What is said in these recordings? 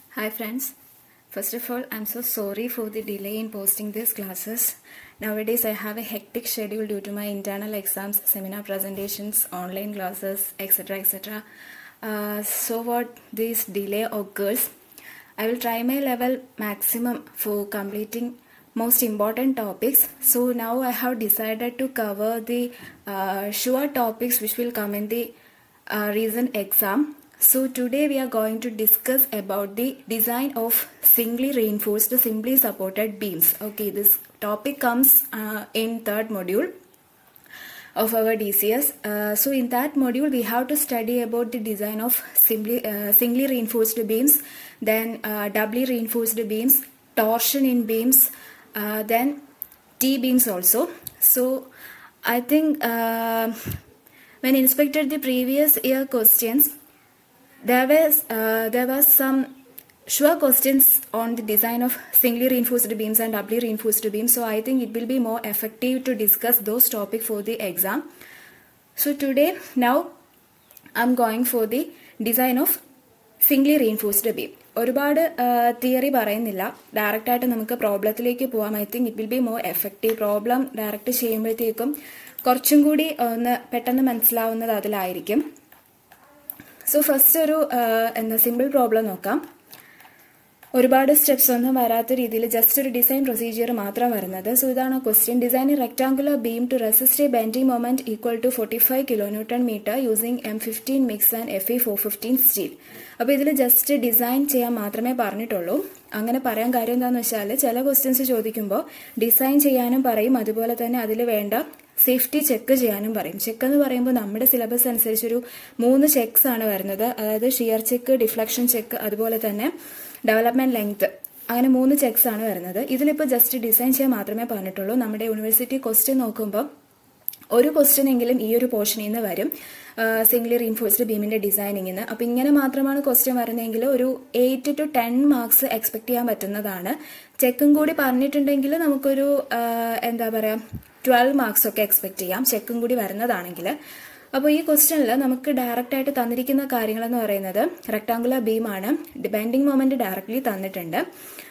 Hi friends. First of all, I'm so sorry for the delay in posting these classes. Nowadays, I have a hectic schedule due to my internal exams, seminar presentations, online classes, etc. etc. Uh, so, what this delay occurs, I will try my level maximum for completing most important topics. So, now I have decided to cover the uh, sure topics which will come in the uh, recent exam. So today we are going to discuss about the design of singly reinforced, simply supported beams. Okay, this topic comes uh, in third module of our DCS. Uh, so in that module we have to study about the design of simply uh, singly reinforced beams, then uh, doubly reinforced beams, torsion in beams, uh, then T beams also. So I think uh, when inspected the previous year questions there was uh, there was some sure questions on the design of singly reinforced beams and doubly reinforced beams so i think it will be more effective to discuss those topics for the exam so today now i'm going for the design of singly reinforced beam ഒരുപാട് theory പറയുന്നില്ല direct ആയിട്ട് നമുക്ക് പ്രോബ്ലത്തിലേക്ക് പോകാം I think it will be more effective problem direct ചെയ്യുമ്പോഴത്തേക്കും കുറച്ചും കൂടി ഒന്ന് പെട്ടെന്ന് മനസ്സിലാവുന്നത് അതിലായിരിക്കും സോ ഫസ്റ്റ് ഒരു എന്താ സിമ്പിൾ പ്രോബ്ലം നോക്കാം ഒരുപാട് സ്റ്റെപ്സ് ഒന്നും വരാത്ത രീതിയിൽ ജസ്റ്റ് ഒരു ഡിസൈൻ പ്രൊസീജിയർ മാത്രം വരുന്നത് സോ ഇതാണ് question design rectangular beam to resist a bending moment equal to forty five kilo newton metre using M fifteen mix and F E four fifteen steel അപ്പോൾ ഇതിൽ just design ചെയ്യാൻ മാത്രമേ പറഞ്ഞിട്ടുള്ളൂ അങ്ങനെ പറയാൻ കാര്യം എന്താണെന്ന് വെച്ചാൽ ചില ക്വസ്റ്റ്യൻസ് ചോദിക്കുമ്പോൾ ഡിസൈൻ ചെയ്യാനും പറയും അതുപോലെ തന്നെ അതിൽ വേണ്ട സേഫ്റ്റി ചെക്ക് ചെയ്യാനും പറയും ചെക്ക് എന്ന് പറയുമ്പോൾ നമ്മുടെ സിലബസ് അനുസരിച്ച് ഒരു മൂന്ന് ചെക്സ് ആണ് വരുന്നത് അതായത് ഷിയർ ചെക്ക് ഡിഫ്ലക്ഷൻ ചെക്ക് അതുപോലെ തന്നെ ഡെവലപ്മെന്റ് ലെങ്ത് അങ്ങനെ മൂന്ന് ചെക്സ് ആണ് വരുന്നത് ഇതിലിപ്പോൾ ജസ്റ്റ് ഡിസൈൻ ചെയ്യാൻ മാത്രമേ പറഞ്ഞിട്ടുള്ളൂ നമ്മുടെ യൂണിവേഴ്സിറ്റി ക്വസ്റ്റ്യൻ നോക്കുമ്പോൾ ഒരു ക്വസ്റ്റ്യൻ എങ്കിലും ഈ ഒരു പോർഷനിൽ നിന്ന് വരും സിംഗ്ലി റീൻഫോഴ്സ്ഡ് ബീമിന്റെ ഡിസൈനിങ്ങിൽ നിന്ന് അപ്പം ഇങ്ങനെ മാത്രമാണ് ക്വസ്റ്റ്യൻ വരുന്നതെങ്കിൽ ഒരു eight to ten marks expect ചെയ്യാൻ പറ്റുന്നതാണ് ചെക്കും കൂടി പറഞ്ഞിട്ടുണ്ടെങ്കിൽ നമുക്കൊരു എന്താ പറയുക ട്വൽവ് മാർക്സ് ഒക്കെ എക്സ്പെക്ട് ചെയ്യാം ചെക്കും കൂടി വരുന്നതാണെങ്കിൽ അപ്പോൾ ഈ ക്വസ്റ്റ്യനിൽ നമുക്ക് ഡയറക്റ്റ് ആയിട്ട് തന്നിരിക്കുന്ന കാര്യങ്ങൾ എന്ന് പറയുന്നത് റെക്ടാങ്കുലർ ബീമാണ് ബെൻഡിങ് മൊമെന്റ് ഡയറക്ട്ലി തന്നിട്ടുണ്ട്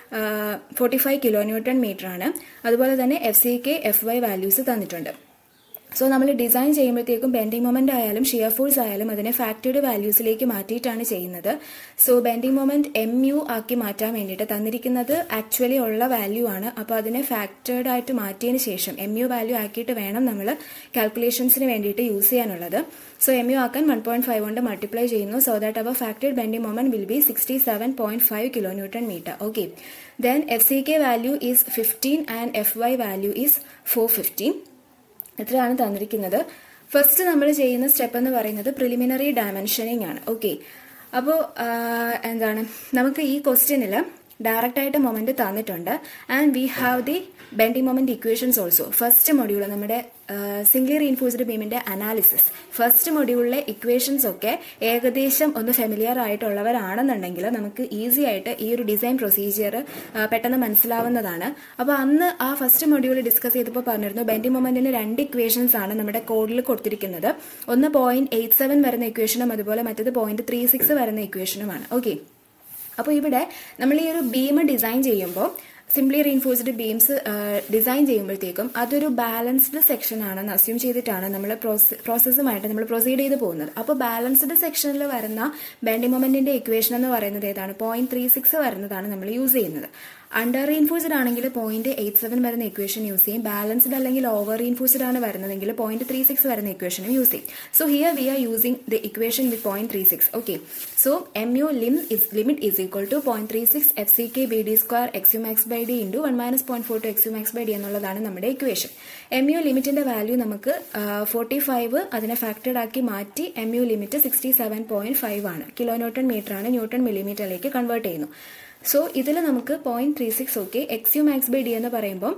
forty five kilo newton metre ആണ് അതുപോലെ തന്നെ F C K F Y values തന്നിട്ടുണ്ട് സോ നമ്മൾ ഡിസൈൻ ചെയ്യുമ്പോഴത്തേക്കും ബെൻഡിങ് മൊമെന്റ് ആയാലും ഷിയർ ഫോഴ്സ് ആയാലും അതിനെ ഫാക്ടറിയുടെ വാല്യൂസിലേക്ക് മാറ്റിയിട്ടാണ് ചെയ്യുന്നത് so bending moment M U ആക്കി മാറ്റാൻ വേണ്ടിയിട്ട് തന്നിരിക്കുന്നത് ആക്ച്വലി ഉള്ള വാല്യൂ ആണ് അപ്പോൾ അതിനെ ഫാക്ടേർഡ് ആയിട്ട് മാറ്റിയതിന് ശേഷം എം യു വാല്യൂ ആക്കിയിട്ട് വേണം നമ്മൾ കാൽക്കുലേഷൻസിന് വേണ്ടിയിട്ട് യൂസ് ചെയ്യാനുള്ളത് സോ എം യു ആക്കാൻ വൺ പോയിന്റ് ഫൈവ് കൊണ്ട് മൾട്ടിപ്ലൈ ചെയ്യുന്നു so that our factored bending moment will be sixty seven point five kilo newton metre okay then F C K value is fifteen and F Y value is four fifteen ഇത്രയാണ് തന്നിരിക്കുന്നത് first നമ്മൾ ചെയ്യുന്ന step എന്ന് പറയുന്നത് preliminary dimensioning ആണ് okay അപ്പോൾ എന്താണ് നമുക്ക് ഈ ക്വസ്റ്റ്യനിൽ ഡയറക്റ്റ് ആയിട്ട് മൊമെന്റ് തന്നിട്ടുണ്ട് and we have the bending moment equations also first module നമ്മുടെ സിംഗ്ലി റീൻഫോഴ്സ്ഡ് ബീമിന്റെ അനാലിസിസ് ഫസ്റ്റ് മൊഡ്യൂളിലെ ഇക്വേഷൻസ് ഒക്കെ ഏകദേശം ഒന്ന് ഫെമിലിയർ ആയിട്ടുള്ളവരാണെന്നുണ്ടെങ്കിൽ നമുക്ക് ഈസി ആയിട്ട് ഈ ഒരു ഡിസൈൻ പ്രൊസീജിയർ പെട്ടെന്ന് മനസ്സിലാവുന്നതാണ് അപ്പോൾ അന്ന് ആ ഫസ്റ്റ് മൊഡ്യൂൾ ഡിസ്കസ് ചെയ്തപ്പോൾ പറഞ്ഞിരുന്നു ബെൻഡിങ് മൊമെന്റിന് രണ്ട് ഇക്വേഷൻസ് ആണ് നമ്മുടെ കോഡിൽ കൊടുത്തിരിക്കുന്നത് ഒന്ന് പോയിന്റ് എയ്റ്റ് സെവൻ വരുന്ന ഇക്വേഷനും അതുപോലെ മറ്റത് പോയിന്റ് ത്രീ സിക്സ് വരുന്ന ഇക്വേഷനുമാണ് ഓക്കെ അപ്പോൾ ഇവിടെ നമ്മൾ ഈ ഒരു ബീം ഡിസൈൻ ചെയ്യുമ്പോൾ സിംപ്ലി റീൻഫോഴ്സ്ഡ് ബീംസ് ഡിസൈൻ ചെയ്യുമ്പോഴത്തേക്കും അതൊരു ബാലൻസ്ഡ് സെക്ഷൻ ആണെന്ന് അസ്യൂം ചെയ്തിട്ടാണ് നമ്മൾ പ്രോസസ്സുമായിട്ട് നമ്മൾ പ്രൊസീഡ് ചെയ്ത് പോകുന്നത് അപ്പോൾ ബാലൻസ്ഡ് സെക്ഷനിൽ വരുന്ന ബെൻഡിങ് മൊമെന്റിന്റെ ഇക്വേഷൻ എന്ന് പറയുന്നത് ഏതാണ് പോയിന്റ് ത്രീ സിക്സ് വരുന്നതാണ് നമ്മൾ യൂസ് ചെയ്യുന്നത് അണ്ടർ റീൻഫോഴ്സ്ഡ് ആണെങ്കിൽ പോയിന്റ് എയ്റ്റ് സെവൻ വരുന്ന ഇക്വേഷൻ യൂസ് ചെയ്യും ബാലൻസ്ഡ് അല്ലെങ്കിൽ ഓവർ റീൻഫോഴ്സ്ഡ് ആണ് വരുന്നതെങ്കിൽ പോയിന്റ് ത്രീ സിക്സ് വരുന്ന ഇക്വേഷനും യൂസ് ചെയ്യും so here we are using the equation with point three six okay so M U lim is limit is equal to point three six F C K B D square X U max by D into one minus point four two X U max by D എന്നുള്ളതാണ് നമ്മുടെ equation M U ലിമിറ്റിന്റെ value നമുക്ക് forty five അതിനെ factored ആക്കി മാറ്റി M U limit sixty seven point five ആണ് kilo newton metre ആണ് newton മില്ലിമീറ്ററിലേക്ക് കൺവേർട്ട് ചെയ്യുന്നു സോ ഇതിൽ നമുക്ക് point three six okay X U max by D എന്ന് പറയുമ്പോൾ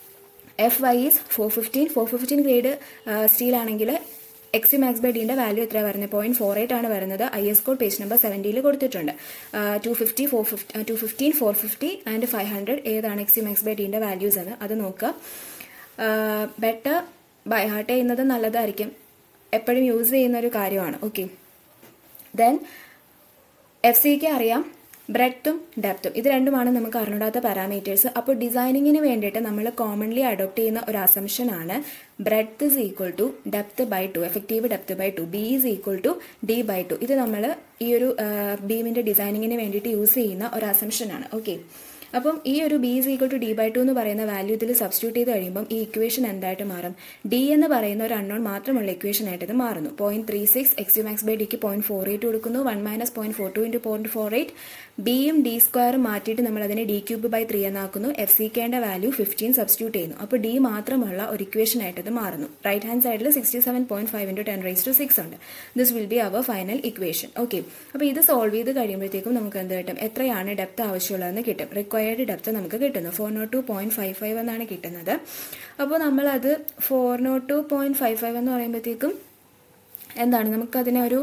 F Y is four fifteen four fifteen grade steel ആണെങ്കിൽ X U max by ഡിന്റെ വാല്യൂ എത്ര വരുന്നത് പോയിന്റ് ഫോർ എയ്റ്റ് ആണ് വരുന്നത് I S code page number സെവൻറ്റിയിൽ കൊടുത്തിട്ടുണ്ട് two fifty four fifty two fifteen four fifty and five hundred ഏതാണ് X U max by ഡിന്റെ വാല്യൂസ് എന്ന് അത് നോക്കുക ബെറ്റർ ബൈ ഹാർട്ട് ചെയ്യുന്നത് നല്ലതായിരിക്കും എപ്പോഴും യൂസ് ചെയ്യുന്ന ഒരു കാര്യമാണ് ഓക്കെ ദെൻ എഫ് സിക്ക് അറിയാം ബ്രെഡ്ത്തും ഡെപ്തും ഇത് രണ്ടുമാണ് നമുക്ക് അറിഞ്ഞൂടാത്ത പാരാമീറ്റേഴ്സ് അപ്പോൾ ഡിസൈനിങ്ങിന് വേണ്ടിയിട്ട് നമ്മൾ കോമൺലി അഡോപ്റ്റ് ചെയ്യുന്ന ഒരു അസംഷൻ ആണ് breadth is equal to depth by two effective depth by two B is equal to D by two ഇത് നമ്മൾ ഈ ഒരു ബീമിന്റെ ഡിസൈനിങ്ങിന് വേണ്ടിയിട്ട് യൂസ് ചെയ്യുന്ന ഒരു അസംഷൻ ആണ് ഓക്കെ അപ്പം ഈ ഒരു B is equal to D by two എന്ന് പറയുന്ന വാല്യൂ ഇതിൽ സബ്സ്റ്റിറ്റ്യൂട്ട് ചെയ്ത് കഴിയുമ്പോൾ ഈ ഇക്വേഷൻ എന്തായിട്ട് മാറും ഡി എന്ന് പറയുന്ന ഒരു അൺനോൺ മാത്രമുള്ള ഇക്വേഷൻ ആയിട്ട് ഇത് മാറുന്നു point three six X U max by ഡിക്ക് പോയിന്റ് ഫോർ എയ്റ്റ് കൊടുക്കുന്നു one minus point four two into point four eight ബിയും ഡി സ്ക്വയറും മാറ്റിയിട്ട് നമ്മൾ അതിനെ ഡി ക്യൂബ് ബൈ ത്രീ എന്നാക്കുന്നു എഫ് സി കെന്റെ വാല്യൂ ഫിഫ്റ്റീൻ സബ്സ്റ്റിറ്റ്യൂട്ട് ചെയ്യുന്നു അപ്പോൾ ഡി മാത്രമുള്ള ഒരു ഇക്വേഷൻ ആയിട്ട് ഇത് മാറുന്നു റൈറ്റ് ഹാൻഡ് സൈഡിൽ sixty seven point five into ten raise to six ഉണ്ട് this will be our final equation okay അപ്പോൾ ഇത് സോൾവ് ചെയ്ത് കഴിയുമ്പോഴത്തേക്കും നമുക്ക് എന്ത് കിട്ടും എത്രയാണ് ഡെപ്ത് ആവശ്യമുള്ളതെന്ന് കിട്ടും റിക്വയർഡ് ഡെപ്ത് നമുക്ക് കിട്ടുന്നു four naught two point five five എന്നാണ് കിട്ടുന്നത് അപ്പോൾ നമ്മളത് four naught two point five five എന്ന് പറയുമ്പോഴത്തേക്കും എന്താണ് നമുക്കതിനെ ഒരു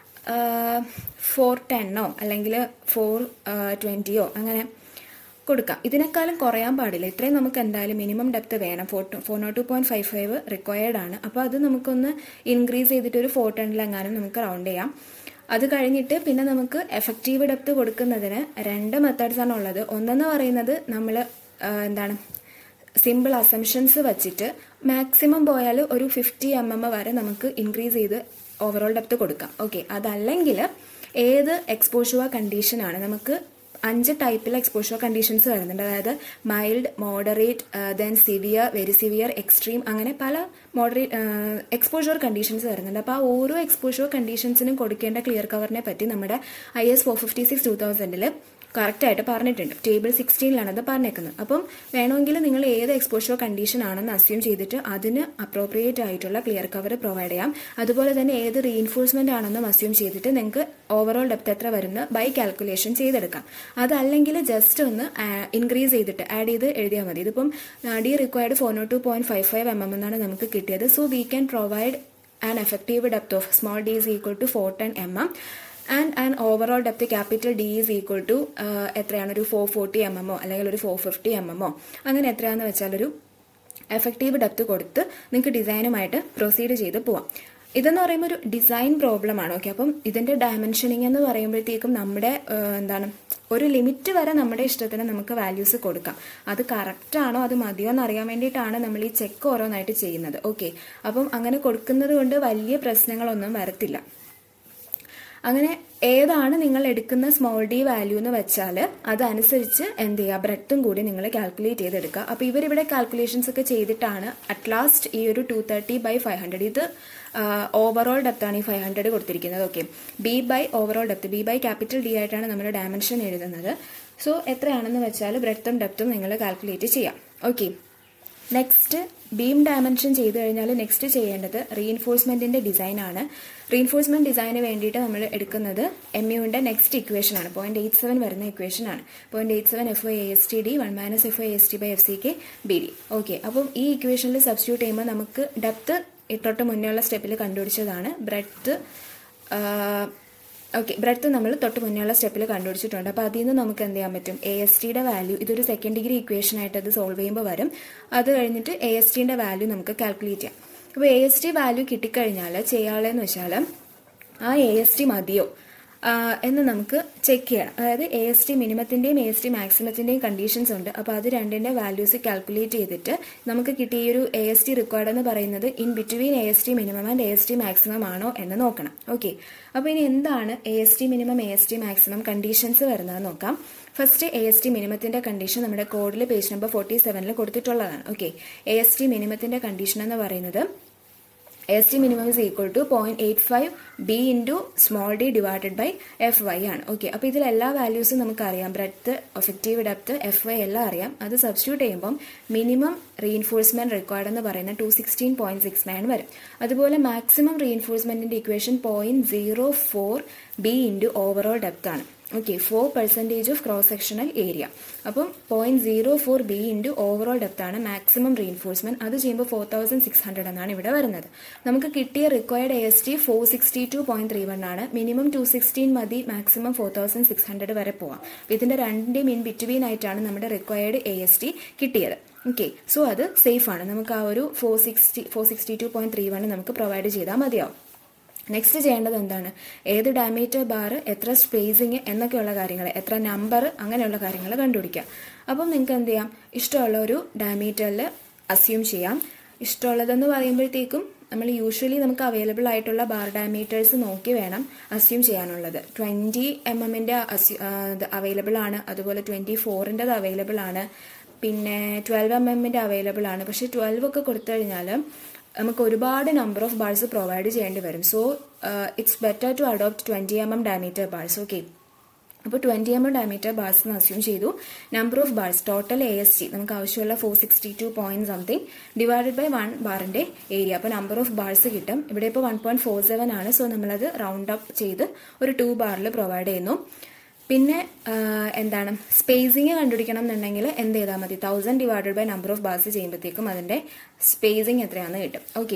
ഫോർ ടെന്നോ അല്ലെങ്കിൽ ഫോർ ട്വൻറ്റിയോ അങ്ങനെ കൊടുക്കാം ഇതിനേക്കാളും കുറയാൻ പാടില്ല ഇത്രയും നമുക്ക് എന്തായാലും മിനിമം ഡെപ്ത് വേണം four four naught two point five five required ആണ് അപ്പോൾ അത് നമുക്കൊന്ന് ഇൻക്രീസ് ചെയ്തിട്ട് ഒരു ഫോർ ടെന്നിലെങ്ങാനും നമുക്ക് റൗണ്ട് ചെയ്യാം അത് കഴിഞ്ഞിട്ട് പിന്നെ നമുക്ക് എഫക്റ്റീവ് ഡെപ്ത് കൊടുക്കുന്നതിന് രണ്ട് മെത്തേഡ്സ് ആണ് ഉള്ളത് ഒന്നെന്ന് പറയുന്നത് നമ്മൾ എന്താണ് സിമ്പിൾ അസംഷൻസ് വെച്ചിട്ട് മാക്സിമം പോയാൽ ഒരു ഫിഫ്റ്റി എം എം വരെ നമുക്ക് ഇൻക്രീസ് ചെയ്ത് ഓവറോൾ ഡെപ്ത് കൊടുക്കാം ഓക്കെ അതല്ലെങ്കിൽ ഏത് എക്സ്പോഷുവ കണ്ടീഷനാണ് നമുക്ക് അഞ്ച് ടൈപ്പിൽ എക്സ്പോഷർ കണ്ടീഷൻസ് വരുന്നുണ്ട് അതായത് mild moderate then severe very severe extreme അങ്ങനെ പല മോഡറേറ്റ് എക്സ്പോഷർ കണ്ടീഷൻസ് വരുന്നുണ്ട് അപ്പോൾ ആ ഓരോ എക്സ്പോഷർ കണ്ടീഷൻസിനും കൊടുക്കേണ്ട ക്ലിയർ കവറിനെ പറ്റി നമ്മുടെ I S four fifty six two തൗസൻഡിൽ കറക്റ്റായിട്ട് പറഞ്ഞിട്ടുണ്ട് ടേബിൾ സിക്സ്റ്റീനിലാണ് അത് പറഞ്ഞേക്കുന്നത് അപ്പം വേണമെങ്കിൽ നിങ്ങൾ ഏത് എക്സ്പോഷർ കണ്ടീഷൻ ആണെന്ന് അസ്യൂം ചെയ്തിട്ട് അതിന് അപ്രോപ്രിയേറ്റ് ആയിട്ടുള്ള ക്ലിയർ കവർ പ്രൊവൈഡ് ചെയ്യാം അതുപോലെ തന്നെ ഏത് റീഇൻഫോഴ്സ്മെന്റ് ആണെന്നും അസ്യൂം ചെയ്തിട്ട് നിങ്ങൾക്ക് ഓവറോൾ ഡെപ്ത് എത്ര വരുന്ന ബൈ കാൽക്കുലേഷൻ ചെയ്തെടുക്കാം അതല്ലെങ്കിൽ ജസ്റ്റ് ഒന്ന് ഇൻക്രീസ് ചെയ്തിട്ട് ആഡ് ചെയ്ത് എഴുതിയാൽ മതി ഇതിപ്പം D required four naught two point five five M M എന്നാണ് നമുക്ക് കിട്ടിയത് so we can provide an effective depth of small D is equal to four ten M M and and overall depth capital D is equal to എത്രയാണ് ഒരു four forty M എമ്മോ അല്ലെങ്കിൽ ഒരു four fifty M എമ്മോ അങ്ങനെ എത്രയാണെന്ന് വെച്ചാൽ ഒരു effective depth കൊടുത്ത് നിങ്ങൾക്ക് ഡിസൈനുമായിട്ട് പ്രൊസീഡ് ചെയ്ത് പോവാം ഇതെന്ന് പറയുമ്പോൾ ഒരു ഡിസൈൻ പ്രോബ്ലം ആണ് ഓക്കെ അപ്പം ഇതിന്റെ ഡയമെൻഷനിങ് എന്ന് പറയുമ്പോഴത്തേക്കും നമ്മുടെ എന്താണ് ഒരു ലിമിറ്റ് വരെ നമ്മുടെ ഇഷ്ടത്തിന് നമുക്ക് വാല്യൂസ് കൊടുക്കാം അത് കറക്റ്റ് ആണോ അത് മതിയോ എന്ന് അറിയാൻ വേണ്ടിയിട്ടാണ് നമ്മൾ ഈ ചെക്ക് ഓരോന്നായിട്ട് ചെയ്യുന്നത് ഓക്കെ അപ്പം അങ്ങനെ കൊടുക്കുന്നത് കൊണ്ട് വലിയ പ്രശ്നങ്ങളൊന്നും വരത്തില്ല അങ്ങനെ ഏതാണ് നിങ്ങൾ എടുക്കുന്ന സ്മോൾ ഡി വാല്യൂ എന്ന് വെച്ചാൽ അതനുസരിച്ച് എന്ത് ചെയ്യുക ബ്രെഡ്ത്തും കൂടി നിങ്ങൾ കാൽക്കുലേറ്റ് ചെയ്തെടുക്കുക അപ്പോൾ ഇവരിവിടെ കാൽക്കുലേഷൻസ് ഒക്കെ ചെയ്തിട്ടാണ് അറ്റ് ലാസ്റ്റ് ഈ ഒരു two thirty by five hundred ഇത് ഓവറോൾ ഡെപ്താണ് ഈ ഫൈവ് ഹൺഡ്രഡ് കൊടുത്തിരിക്കുന്നത് okay B by overall depth B by capital D ആയിട്ടാണ് നമ്മൾ ഡയമെൻഷൻ എഴുതുന്നത് സോ എത്രയാണെന്ന് വെച്ചാൽ ബ്രെഡ്ത്തും ഡെപ്തും നിങ്ങൾ കാൽക്കുലേറ്റ് ചെയ്യാം ഓക്കെ നെക്സ്റ്റ് ബീം ഡയമെൻഷൻ ചെയ്തു കഴിഞ്ഞാൽ നെക്സ്റ്റ് ചെയ്യേണ്ടത് റീഇൻഫോഴ്സ്മെന്റിന്റെ ഡിസൈൻ ആണ് റീഇൻഫോഴ്സ്മെന്റ് ഡിസൈന് വേണ്ടിയിട്ട് നമ്മൾ എടുക്കുന്നത് എം യുവിന്റെ നെക്സ്റ്റ് ഇക്വേഷൻ ആണ് പോയിന്റ് എയ്റ്റ് സെവൻ വരുന്ന ഇക്വേഷൻ ആണ് point eight seven F I S T D one minus F I S T by F C K B D okay അപ്പം ഈ ഇക്വേഷനിൽ സബ്സ്റ്റിറ്റ്യൂട്ട് ചെയ്യുമ്പോൾ നമുക്ക് ഡെപ്ത് തൊട്ട് മുന്നേയുള്ള സ്റ്റെപ്പിൽ കണ്ടുപിടിച്ചതാണ് ബ്രെഡ്ത്ത് ഓക്കെ ബ്രെഡ്ത്ത് നമ്മൾ തൊട്ട് മുന്നേയുള്ള സ്റ്റെപ്പിൽ കണ്ടുപിടിച്ചിട്ടുണ്ട് അപ്പോൾ അതിൽ നിന്ന് നമുക്ക് എന്ത് ചെയ്യാൻ പറ്റും എ എസ് ടിയുടെ വാല്യൂ ഇതൊരു സെക്കൻഡ് ഡിഗ്രി ഇക്വേഷൻ ആയിട്ട് അത് സോൾവ് ചെയ്യുമ്പോൾ വരും അത് കഴിഞ്ഞിട്ട് എ എസ് ടിന്റെ വാല്യൂ നമുക്ക് കാൽക്കുലേറ്റ് ചെയ്യാം അപ്പോൾ എ എസ് ടി വാല്യൂ കിട്ടിക്കഴിഞ്ഞാൽ ചെയ്യാനുള്ളതെന്ന് വെച്ചാൽ ആ എ എസ് ടി മതിയോ എന്ന് നമുക്ക് ചെക്ക് ചെയ്യണം അതായത് എ എസ് ടി മിനിമത്തിന്റെയും എ എസ് ടി മാക്സിമത്തിന്റെയും കണ്ടീഷൻസ് ഉണ്ട് അപ്പോൾ അത് രണ്ടിന്റെ വാല്യൂസ് കാൽക്കുലേറ്റ് ചെയ്തിട്ട് നമുക്ക് കിട്ടിയ ഒരു എ എസ് ടി റിക്വയർഡ് എന്ന് പറയുന്നത് in between A S T minimum and A S T maximum ആണോ എന്ന് നോക്കണം ഓക്കെ അപ്പോൾ ഇനി എന്താണ് A S T minimum A S T maximum conditions വരുന്നത് നോക്കാം ഫസ്റ്റ് എ എസ് ടി മിനിമത്തിന്റെ കണ്ടീഷൻ നമ്മുടെ കോഡിൽ പേജ് നമ്പർ ഫോർട്ടി സെവനിൽ കൊടുത്തിട്ടുള്ളതാണ് ഓക്കെ എ എസ് ടി മിനിമത്തിന്റെ കണ്ടീഷൻ എന്ന് പറയുന്നത് S T minimum is equal to point eight five B into small D divided by F Y ആണ് ഓക്കെ അപ്പോൾ ഇതിൽ എല്ലാ വാല്യൂസും നമുക്കറിയാം breadth effective depth F Y എല്ലാം അറിയാം അത് സബ്സ്റ്റിറ്റ്യൂട്ട് ചെയ്യുമ്പം മിനിമം റീഇൻഫോഴ്സ്മെന്റ് റെക്കോർഡ് എന്ന് പറയുന്ന two sixteen point six nine വരും അതുപോലെ മാക്സിമം റീഇൻഫോഴ്സ്മെന്റിന്റെ equation point zero four B into overall depth ആണ് okay four percentage of cross sectional area അപ്പം point zero four B into overall depth ആണ് maximum reinforcement അത് ചെയ്യുമ്പോൾ ഫോർ തൗസൻഡ് സിക്സ് ഹൺഡ്രഡ് എന്നാണ് ഇവിടെ വരുന്നത് നമുക്ക് കിട്ടിയ required A S T four sixty two point three one ആണ് മിനിമം ടു സിക്സ്റ്റീൻ മതി maximum four thousand six hundred വരെ പോവാം ഇതിന്റെ രണ്ടിന്റെയും ഇൻ ബിറ്റ്വീൻ ആയിട്ടാണ് നമ്മുടെ റിക്വയർഡ് എ എസ് ടി കിട്ടിയത് ഓക്കെ സോ അത് സേഫ് ആണ് നമുക്ക് ആ ഒരു four sixty four sixty two point three one നമുക്ക് പ്രൊവൈഡ് ചെയ്താൽ മതിയാവും നെക്സ്റ്റ് ചെയ്യേണ്ടത് എന്താണ് ഏത് ഡയമീറ്റർ ബാർ എത്ര സ്പേസിങ് എന്നൊക്കെയുള്ള കാര്യങ്ങൾ എത്ര നമ്പർ അങ്ങനെയുള്ള കാര്യങ്ങൾ കണ്ടുപിടിക്കുക അപ്പം നിങ്ങൾക്ക് എന്ത് ചെയ്യാം ഇഷ്ടമുള്ള ഒരു ഡയമീറ്ററിൽ അസ്യൂം ചെയ്യാം ഇഷ്ടമുള്ളതെന്ന് പറയുമ്പോഴത്തേക്കും നമ്മൾ യൂഷ്വലി നമുക്ക് അവൈലബിൾ ആയിട്ടുള്ള ബാർ ഡയമീറ്റേഴ്സ് നോക്കി വേണം അസ്യൂം ചെയ്യാനുള്ളത് ട്വൻറ്റി എം എമ്മിൻ്റെ അവൈലബിൾ ആണ് അതുപോലെ ട്വൻറ്റി ഫോറിൻ്റെത് അവൈലബിൾ ആണ് പിന്നെ ട്വൽവ് എം എമ്മിൻ്റെ അവൈലബിൾ ആണ് പക്ഷേ ട്വൽവ് ഒക്കെ കൊടുത്തു കഴിഞ്ഞാൽ നമുക്ക് ഒരുപാട് നമ്പർ ഓഫ് ബാർസ് പ്രൊവൈഡ് ചെയ്യേണ്ടി വരും so it's better to adopt twenty M M diameter bars okay അപ്പോൾ twenty M M diameter bars എന്ന് അസ്യൂം ചെയ്തു number of bars total A S T നമുക്ക് ആവശ്യമുള്ള four sixty two point something divided by one ബാറിന്റെ area അപ്പോൾ number of bars കിട്ടും ഇവിടെ ഇപ്പോൾ വൺ പോയിന്റ് ഫോർ സെവൻ ആണ് സോ നമ്മളത് റൗണ്ട് അപ്പ് ചെയ്ത് ഒരു ടു ബാറിൽ പ്രൊവൈഡ് ചെയ്യുന്നു പിന്നെ എന്താണ് സ്പേസിങ് കണ്ടുപിടിക്കണം എന്നുണ്ടെങ്കിൽ എന്ത് ചെയ്താൽ മതി thousand divided by number of bars ചെയ്യുമ്പോഴത്തേക്കും അതിന്റെ സ്പേസിങ് എത്രയാണെന്ന് കിട്ടും ഓക്കെ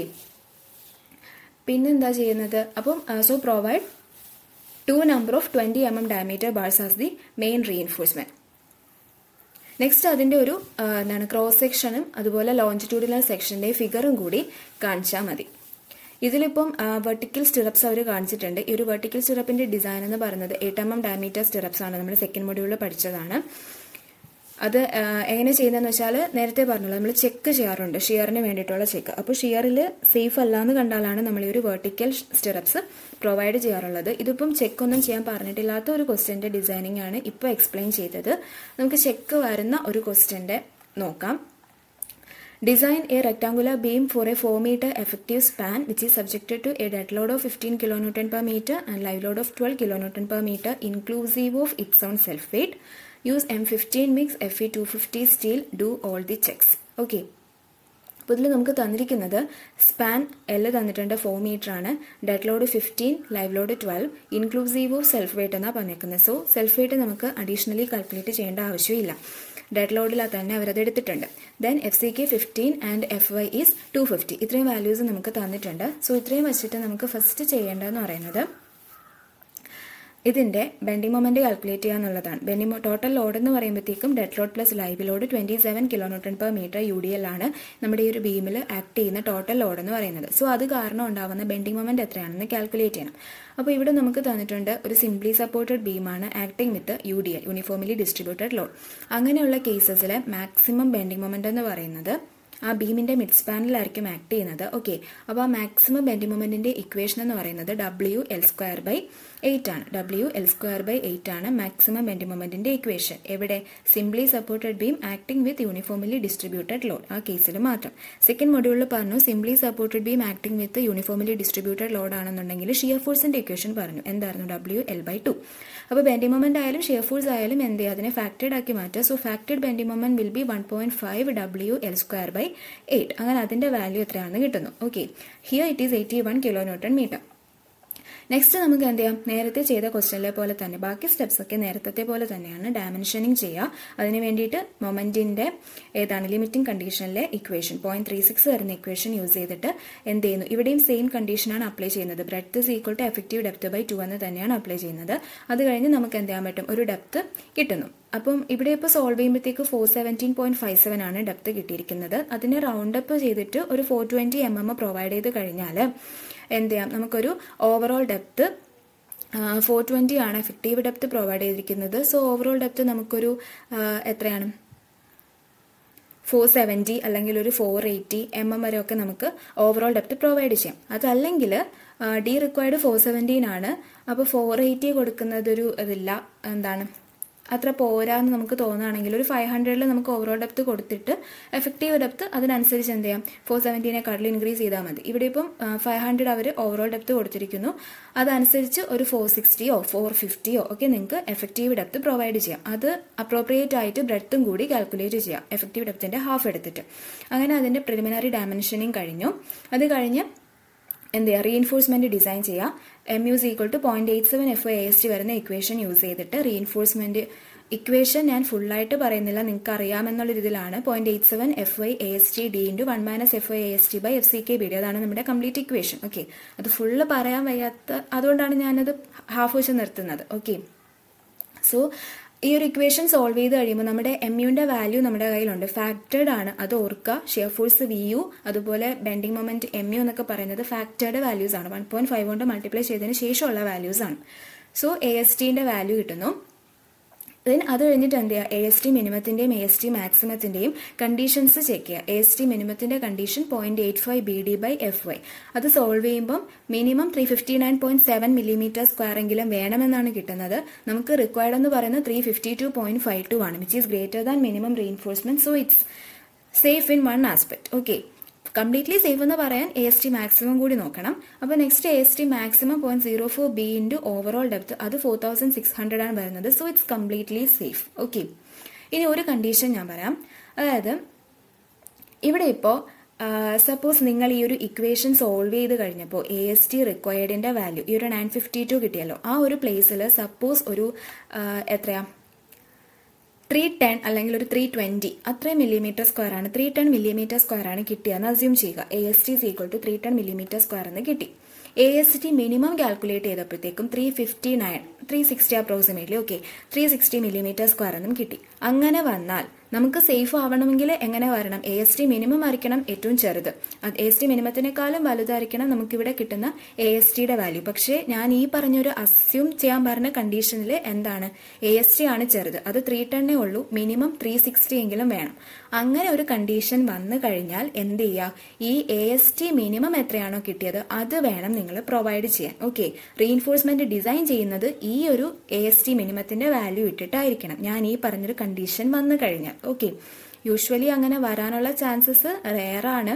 പിന്നെന്താ ചെയ്യുന്നത് അപ്പം so provide two number of twenty M M diameter bars as the main reinforcement next അതിന്റെ ഒരു എന്താണ് ക്രോസ് സെക്ഷനും അതുപോലെ ലോഞ്ചിറ്റ്യൂഡിനൽ സെക്ഷന്റെ ഫിഗറും കൂടി കാണിച്ചാൽ മതി ഇതിലിപ്പം വെർട്ടിക്കൽ സ്റ്റിറപ്സ് അവർ കാണിച്ചിട്ടുണ്ട് ഈ ഒരു വെർട്ടിക്കൽ സ്റ്റിറപ്പിന്റെ ഡിസൈൻ എന്ന് പറയുന്നത് eight M M diameter stirrups ആണ് നമ്മൾ സെക്കൻഡ് മൊഡ്യൂളിൽ പഠിച്ചതാണ് അത് എങ്ങനെ ചെയ്യുന്നതെന്ന് വെച്ചാൽ നേരത്തെ പറഞ്ഞല്ലോ നമ്മൾ ചെക്ക് ചെയ്യാറുണ്ട് ഷിയറിന് വേണ്ടിയിട്ടുള്ള ചെക്ക് അപ്പോൾ ഷിയറിൽ സേഫ് അല്ല എന്ന് കണ്ടാലാണ് നമ്മൾ ഈ ഒരു വെർട്ടിക്കൽ സ്റ്റിറപ്സ് പ്രൊവൈഡ് ചെയ്യാറുള്ളത് ഇതിപ്പം ചെക്ക് ഒന്നും ചെയ്യാൻ പറഞ്ഞിട്ടില്ലാത്ത ഒരു ക്വസ്റ്റ്യന്റെ ഡിസൈനിങ് ആണ് ഇപ്പോൾ എക്സ്പ്ലെയിൻ ചെയ്തത് നമുക്ക് ചെക്ക് വരുന്ന ഒരു ക്വസ്റ്റ്യന്റെ നോക്കാം Design a rectangular beam for a 4 meter effective span which is subjected to a dead load of 15 kN per meter and live load of 12 kN per meter inclusive of its own self weight. Use M15 mix Fe250 steel. Do all the checks. Okay. അപ്പോൾ ഇതിൽ നമുക്ക് തന്നിരിക്കുന്നത് span L തന്നിട്ടുണ്ട് four metre ആണ് dead load fifteen live load twelve inclusive of self weight എന്നാണ് പറഞ്ഞേക്കുന്നത് so self weight നമുക്ക് additionally calculate ചെയ്യേണ്ട ആവശ്യമില്ല ഡെഡ് ലോഡിൽ തന്നെ അവരത് എടുത്തിട്ടുണ്ട് then F C K fifteen and F Y is two fifty ഇത്രയും വാല്യൂസ് നമുക്ക് തന്നിട്ടുണ്ട് സോ ഇത്രയും വെച്ചിട്ട് നമുക്ക് ഫസ്റ്റ് ചെയ്യേണ്ടതെന്ന് പറയുന്നത് ഇതിന്റെ ബെൻഡിംഗ് മൊമെന്റ് കാൽക്കുലേറ്റ് ചെയ്യുക എന്നുള്ളതാണ് ബെൻഡിംഗ് ടോട്ടൽ ലോഡ് എന്ന് പറയുമ്പോഴത്തേക്കും dead load plus live load twenty seven kilometre per metre U D L ആണ് നമ്മുടെ ഈ ഒരു ബീമിൽ ആക്ട് ചെയ്യുന്ന ടോട്ടൽ ലോഡ് എന്ന് പറയുന്നത് സോ അത് കാരണം ഉണ്ടാവുന്ന ബെൻഡിംഗ് മൊമെന്റ് എത്രയാണെന്ന് കാൽക്കുലേറ്റ് ചെയ്യണം അപ്പോൾ ഇവിടെ നമുക്ക് തന്നിട്ടുണ്ട് ഒരു സിംപ്ലി സപ്പോർട്ടഡ് ബീമാണ് acting with U D L uniformly distributed load അങ്ങനെയുള്ള കേസസിലെ മാക്സിമം ബെൻഡിംഗ് മൊമെന്റ് എന്ന് പറയുന്നത് ആ ബീമിന്റെ മിഡ് സ്പാനിലായിരിക്കും ആക്ട് ചെയ്യുന്നത് ഓക്കെ അപ്പോൾ ആ മാക്സിമം ബെൻഡിംഗ് മൊമെന്റിന്റെ ഇക്വേഷൻ എന്ന് പറയുന്നത് W L square by eight ആണ് W L square by eight ആണ് മാക്സിമം ബെൻഡിംഗ് മൊമെന്റിന്റെ ഇക്വേഷൻ എവിടെ simply supported beam acting with uniformly distributed load ആ കേസിൽ മാത്രം സെക്കൻഡ് മൊഡ്യൂളിൽ പറഞ്ഞു simply supported beam acting with uniformly distributed load ആണെന്നുണ്ടെങ്കിൽ ഷിയർ ഫോഴ്സിന്റെ ഇക്വേഷൻ പറഞ്ഞു എന്തായിരുന്നു ഡബ്ല്യു എൽ ബൈ ടു അപ്പോൾ ബെൻഡിംഗ് മൊമെന്റ് ആയാലും ഷിയർ ഫോഴ്സ് ആയാലും എന്ത് ചെയ്യുക അതിനെ ഫാക്ടഡ് ആക്കി മാറ്റുക so factored bending moment will be one point five W L square by eight അങ്ങനെ അതിന്റെ വാല്യൂ എത്രയാണെന്ന് കിട്ടുന്നു okay here it is eighty one kilo newton metre next നമുക്ക് എന്ത് ചെയ്യാം നേരത്തെ ചെയ്ത ക്വസ്റ്റനിലെ പോലെ തന്നെ ബാക്കി സ്റ്റെപ്സ് ഒക്കെ നേരത്തെ പോലെ തന്നെയാണ് ഡയമെൻഷനിങ് ചെയ്യുക അതിന് വേണ്ടിയിട്ട് മൊമെന്റിന്റെ ഏതാണ് ലിമിറ്റിംഗ് കണ്ടീഷനിലെ ഇക്വേഷൻ പോയിന്റ് ത്രീ സിക്സ് വരുന്ന ഇക്വേഷൻ യൂസ് ചെയ്തിട്ട് എന്ത് ചെയ്യുന്നു ഇവിടെയും സെയിം കണ്ടീഷനാണ് അപ്ലൈ ചെയ്യുന്നത് breadth is equal to effective depth by two എന്ന് തന്നെയാണ് അപ്ലൈ ചെയ്യുന്നത് അത് കഴിഞ്ഞ് നമുക്ക് എന്ത് ചെയ്യാൻ പറ്റും ഒരു ഡെപ്ത് കിട്ടുന്നു അപ്പം ഇവിടെ ഇപ്പോൾ സോൾവ് ചെയ്യുമ്പോഴത്തേക്ക് four seventeen point five seven ആണ് ഡെപ്ത് കിട്ടിയിരിക്കുന്നത് അതിനെ റൗണ്ട് അപ്പ് ചെയ്തിട്ട് ഒരു four twenty M M provide ചെയ്ത് കഴിഞ്ഞാൽ എന്ത് ചെയ്യാം നമുക്കൊരു ഓവറോൾ ഡെപ്ത് ഫോർ ട്വന്റി ആണ് എഫക്റ്റീവ് ഡെപ്ത് പ്രൊവൈഡ് ചെയ്തിരിക്കുന്നത് സോ ഓവറോൾ ഡെപ്ത് നമുക്കൊരു എത്രയാണ് ഫോർ സെവൻറ്റി അല്ലെങ്കിൽ ഒരു ഫോർ എയ്റ്റി എം എം വരെ ഒക്കെ നമുക്ക് ഓവറോൾ ഡെപ്ത് പ്രൊവൈഡ് ചെയ്യാം അതല്ലെങ്കിൽ ഡി റിക്വയർഡ് ഫോർ സെവൻറ്റീൻ ആണ് അപ്പോൾ ഫോർ എയ്റ്റി കൊടുക്കുന്നതൊരു ഇതില്ല എന്താണ് അത്ര പോരാന്ന് നമുക്ക് തോന്നുകയാണെങ്കിൽ ഒരു ഫൈവ് ഹൺഡ്രഡിൽ നമുക്ക് ഓവറോൾ ഡെപ്ത് കൊടുത്തിട്ട് എഫക്റ്റീവ് ഡെപ്ത് അതിനനുസരിച്ച് എന്ത് ചെയ്യാം ഫോർ സെവൻറ്റീനെക്കാട്ടിൽ ഇൻക്രീസ് ചെയ്താൽ മതി ഇവിടെ ഇപ്പം ഫൈവ് ഹൺഡ്രഡ് അവർ ഓവറോൾ ഡെപ്ത് കൊടുത്തിരിക്കുന്നു അതനുസരിച്ച് ഒരു ഫോർ സിക്സ്റ്റിയോ ഫോർ ഫിഫ്റ്റിയോ ഒക്കെ നിങ്ങൾക്ക് എഫക്റ്റീവ് ഡെപ്ത് പ്രൊവൈഡ് ചെയ്യാം അത് അപ്രോപ്രിയേറ്റ് ആയിട്ട് ബ്രെഡ്ത്തും കൂടി കാൽക്കുലേറ്റ് ചെയ്യാം എഫക്റ്റീവ് ഡെപ്തിന്റെ ഹാഫ് എടുത്തിട്ട് അങ്ങനെ അതിന്റെ പ്രിലിമിനറി ഡയമെൻഷനിങ് കഴിഞ്ഞു അത് കഴിഞ്ഞ് എന്ത് ചെയ്യുക റീഎൻഫോഴ്സ്മെന്റ് ഡിസൈൻ ചെയ്യുക M use equal to point eight seven F I S T വരുന്ന ഇക്വേഷൻ യൂസ് ചെയ്തിട്ട് റീഎൻഫോഴ്സ്മെന്റ് ഇക്വേഷൻ ഞാൻ ഫുള്ളായിട്ട് പറയുന്നില്ല നിങ്ങൾക്ക് അറിയാമെന്നുള്ള രീതിയിലാണ് point eight seven F I A S T D into one minus F I A S T by F C K B D അതാണ് നമ്മുടെ കംപ്ലീറ്റ് ഇക്വേഷൻ ഓക്കെ അത് ഫുള്ള് പറയാൻ വയ്യാത്ത അതുകൊണ്ടാണ് ഞാനത് ഹാഫ് വെച്ച് നിർത്തുന്നത് ഓക്കെ സോ ഈ ഒരു ഇക്വേഷൻ സോൾവ് ചെയ്ത് കഴിയുമ്പോൾ നമ്മുടെ എം യുവിന്റെ വാല്യൂ നമ്മുടെ കയ്യിലുണ്ട് ഫാക്ടേഡ് ആണ് അത് ഓർക്കുക ഷിയർ ഫോഴ്സ് വി യു അതുപോലെ ബെൻഡിങ് മൊമെന്റ് എം യു എന്നൊക്കെ പറയുന്നത് ഫാക്ടേഡ് വാല്യൂസ് ആണ് വൺ പോയിന്റ് ഫൈവ് കൊണ്ട് മൾട്ടിപ്ലൈ ചെയ്തതിന് ശേഷമുള്ള വാല്യൂസ് ആണ് സോ എ എസ് ടിന്റെ വാല്യൂ കിട്ടുന്നു ദെൻ അത് കഴിഞ്ഞിട്ട് എന്ത് ചെയ്യുക എ എസ് ടി മിനിമത്തിന്റെയും എ എസ് ടി മാക്സിമത്തിന്റെയും കണ്ടീഷൻസ് ചെക്ക് ചെയ്യുക എ എസ് ടി മിനിമത്തിന്റെ condition point eight five B D by F Y അത് സോൾവ് ചെയ്യുമ്പോൾ minimum three fifty nine point seven millimetre square എങ്കിലും വേണമെന്നാണ് കിട്ടുന്നത് നമുക്ക് റിക്വയർഡ് എന്ന് പറയുന്നത് three fifty two point five two ആണ് which is greater than minimum reinforcement so it's safe in one aspect okay completely safe എന്ന് പറയാൻ എ എസ് ടി മാക്സിമം കൂടി നോക്കണം അപ്പോൾ next A S T maximum point zero four B into overall depth അത് four thousand six hundred ആണ് വരുന്നത് so it's completely safe okay ഇനി ഒരു കണ്ടീഷൻ ഞാൻ പറയാം അതായത് ഇവിടെ ഇപ്പോൾ സപ്പോസ് നിങ്ങൾ ഈ ഒരു ഇക്വേഷൻ സോൾവ് ചെയ്ത് കഴിഞ്ഞപ്പോൾ എ എസ് ടി റിക്വയർഡിന്റെ വാല്യൂ ഈ ഒരു നയൻ ഫിഫ്റ്റി ടു കിട്ടിയല്ലോ ആ ഒരു പ്ലേസിൽ സപ്പോസ് ഒരു എത്രയാ ത്രീ ടെൻ അല്ലെങ്കിൽ ഒരു ത്രീ ട്വന്റി അത്രയും മില്ലിമീറ്റർ സ്ക്വയർ ആണ് ത്രീ ടെൻ മില്ലിമീറ്റർ സ്ക്വയർ ആണ് കിട്ടിയെന്ന് അസ്യൂം ചെയ്യുക A S T is equal to three ten millimetre square എന്ന് കിട്ടി A S T minimum calculate ചെയ്തപ്പോഴത്തേക്കും three fifty nine three sixty approximately okay three sixty millimetre square എന്നും കിട്ടി അങ്ങനെ വന്നാൽ നമുക്ക് സേഫ് ആവണമെങ്കിൽ എങ്ങനെ വരണം എ എസ് ടി മിനിമം ആയിരിക്കണം ഏറ്റവും ചെറുത് എ എസ് ടി മിനിമത്തിനേക്കാളും വലുതായിരിക്കണം നമുക്കിവിടെ കിട്ടുന്ന എ എസ് ടിയുടെ വാല്യൂ പക്ഷേ ഞാൻ ഈ പറഞ്ഞൊരു അസ്യൂം ചെയ്യാൻ പറഞ്ഞ കണ്ടീഷനിൽ എന്താണ് എ എസ് ടി ആണ് ചെറുത് അത് ത്രീ ടെണ്ണേ ഉള്ളൂ മിനിമം ത്രീ സിക്സ്റ്റി എങ്കിലും വേണം അങ്ങനെ ഒരു കണ്ടീഷൻ വന്നു കഴിഞ്ഞാൽ എന്ത് ചെയ്യുക ഈ എ എസ് ടി മിനിമം എത്രയാണോ കിട്ടിയത് അത് വേണം നിങ്ങൾ പ്രൊവൈഡ് ചെയ്യാൻ ഓക്കെ റീഇൻഫോഴ്സ്മെന്റ് ഡിസൈൻ ചെയ്യുന്നത് ഈ ഒരു എ എസ് ടി മിനിമത്തിന്റെ വാല്യൂ ഇട്ടിട്ടായിരിക്കണം ഞാൻ ഈ പറഞ്ഞൊരു കണ്ടീഷൻ വന്നു കഴിഞ്ഞാൽ ഓക്കെ യൂഷ്വലി അങ്ങനെ വരാനുള്ള ചാൻസസ് റെയറാണ്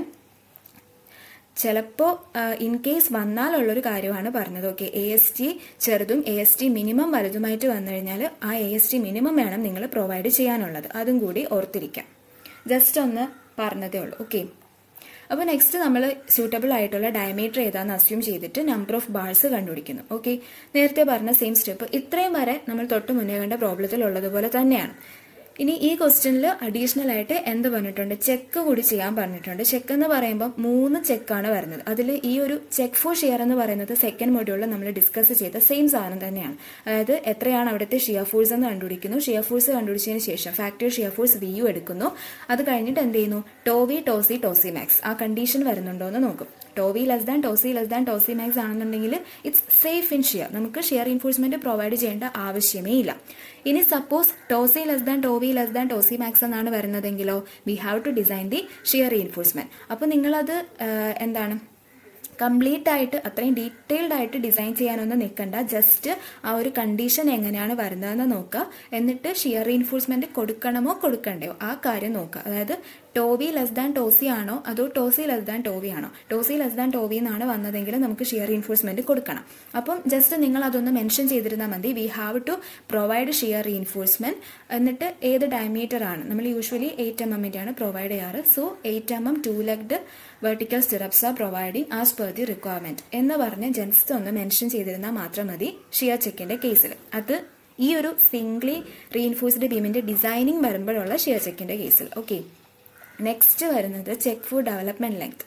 ചിലപ്പോൾ ഇൻ കേസ് വന്നാലുള്ളൊരു കാര്യമാണ് പറഞ്ഞത് ഓക്കെ എ എസ് ടി ചെറുതും എ എസ് ടി മിനിമം വലുതുമായിട്ട് വന്നു കഴിഞ്ഞാൽ ആ എ എസ് ടി മിനിമം വേണം നിങ്ങൾ പ്രൊവൈഡ് ചെയ്യാനുള്ളത് അതും കൂടി ഓർത്തിരിക്കാം ജസ്റ്റ് ഒന്ന് പറഞ്ഞതേ ഉള്ളൂ ഓക്കെ അപ്പോൾ നെക്സ്റ്റ് നമ്മൾ സൂട്ടബിൾ ആയിട്ടുള്ള ഡയമീറ്റർ ഏതാന്ന് അസ്യൂം ചെയ്തിട്ട് നമ്പർ ഓഫ് ബാൾസ് കണ്ടുപിടിക്കുന്നു ഓക്കെ നേരത്തെ പറഞ്ഞ സെയിം സ്റ്റെപ്പ് ഇത്രയും വരെ നമ്മൾ തൊട്ട് മുന്നേ കണ്ട പ്രോബ്ലത്തിൽ ഉള്ളതുപോലെ തന്നെയാണ് ഇനി ഈ ക്വസ്റ്റ്യനിൽ അഡീഷണൽ ആയിട്ട് എന്ത് പറഞ്ഞിട്ടുണ്ട് ചെക്ക് കൂടി ചെയ്യാൻ പറഞ്ഞിട്ടുണ്ട് ചെക്ക് എന്ന് പറയുമ്പോൾ മൂന്ന് ചെക്കാണ് വരുന്നത് അതിൽ ഈ ഒരു ചെക്ക് ഫോർ ഷിയർ എന്ന് പറയുന്നത് സെക്കൻഡ് മൊഡ്യൂളിൽ നമ്മൾ ഡിസ്കസ് ചെയ്ത സെയിം സാധനം തന്നെയാണ് അതായത് എത്രയാണ് അവിടുത്തെ ഷിയർ ഫോഴ്സ് എന്ന് കണ്ടുപിടിക്കുന്നു ഷിയർ ഫോഴ്സ് കണ്ടുപിടിച്ചതിന് ശേഷം factored shear force V U എടുക്കുന്നു അത് കഴിഞ്ഞിട്ട് എന്ത് ചെയ്യുന്നു ടോവി ടോസി ടോസി മാക്സ് ആ കണ്ടീഷൻ വരുന്നുണ്ടോ എന്ന് നോക്കും tau v less than tau c less than tau c max ആണെന്നുണ്ടെങ്കിൽ ഇറ്റ്സ് സേഫ് ഇൻ ഷിയർ നമുക്ക് ഷിയർ ഇൻഫോഴ്സ്മെന്റ് പ്രൊവൈഡ് ചെയ്യേണ്ട ആവശ്യമേ ഇല്ല ഇനി suppose tau c less than tau v less than tau c max എന്നാണ് വരുന്നതെങ്കിലോ we have to design the shear reinforcement അപ്പോൾ നിങ്ങളത് എന്താണ് കംപ്ലീറ്റ് ആയിട്ട് അത്രയും ഡീറ്റെയിൽഡ് ആയിട്ട് ഡിസൈൻ ചെയ്യാനൊന്നും നിൽക്കണ്ട ജസ്റ്റ് ആ ഒരു കണ്ടീഷൻ എങ്ങനെയാണ് വരുന്നതെന്ന് നോക്കുക എന്നിട്ട് ഷിയർ റീഇൻഫോഴ്സ്മെന്റ് കൊടുക്കണമോ കൊടുക്കണ്ടയോ ആ കാര്യം നോക്കുക അതായത് ടോവി ലെസ് ദാൻ ടോസി ആണോ അതോ ടോസി ലെസ് ദാൻ ടോവി ആണോ ടോസി ലെസ് ദാൻ ടോവി എന്നാണ് വന്നതെങ്കിൽ നമുക്ക് ഷിയർ റീഇൻഫോഴ്സ്മെന്റ് കൊടുക്കണം അപ്പം ജസ്റ്റ് നിങ്ങൾ അതൊന്ന് മെൻഷൻ ചെയ്തിരുന്നാൽ മതി we have to provide shear reinforcement എന്നിട്ട് ഏത് ഡയമീറ്റർ ആണ് നമ്മൾ യൂഷ്വലി എയ്റ്റ് എം എമ്മിന്റെ ആണ് പ്രൊവൈഡ് ചെയ്യാറ് so eight M M two legged vertical stirrups are providing as per the requirement എന്ന് പറഞ്ഞ് ജസ്റ്റ് ഒന്ന് മെൻഷൻ ചെയ്തിരുന്നാൽ മാത്രം മതി ഷിയർ ചെക്കിന്റെ കേസിൽ അത് ഈ ഒരു സിംഗ്ലി റീഇൻഫോഴ്സ്ഡ് ബീമിന്റെ ഡിസൈനിങ് വരുമ്പോഴുള്ള ഷിയർ ചെക്കിന്റെ കേസിൽ ഓക്കെ നെക്സ്റ്റ് വരുന്നത് check for development length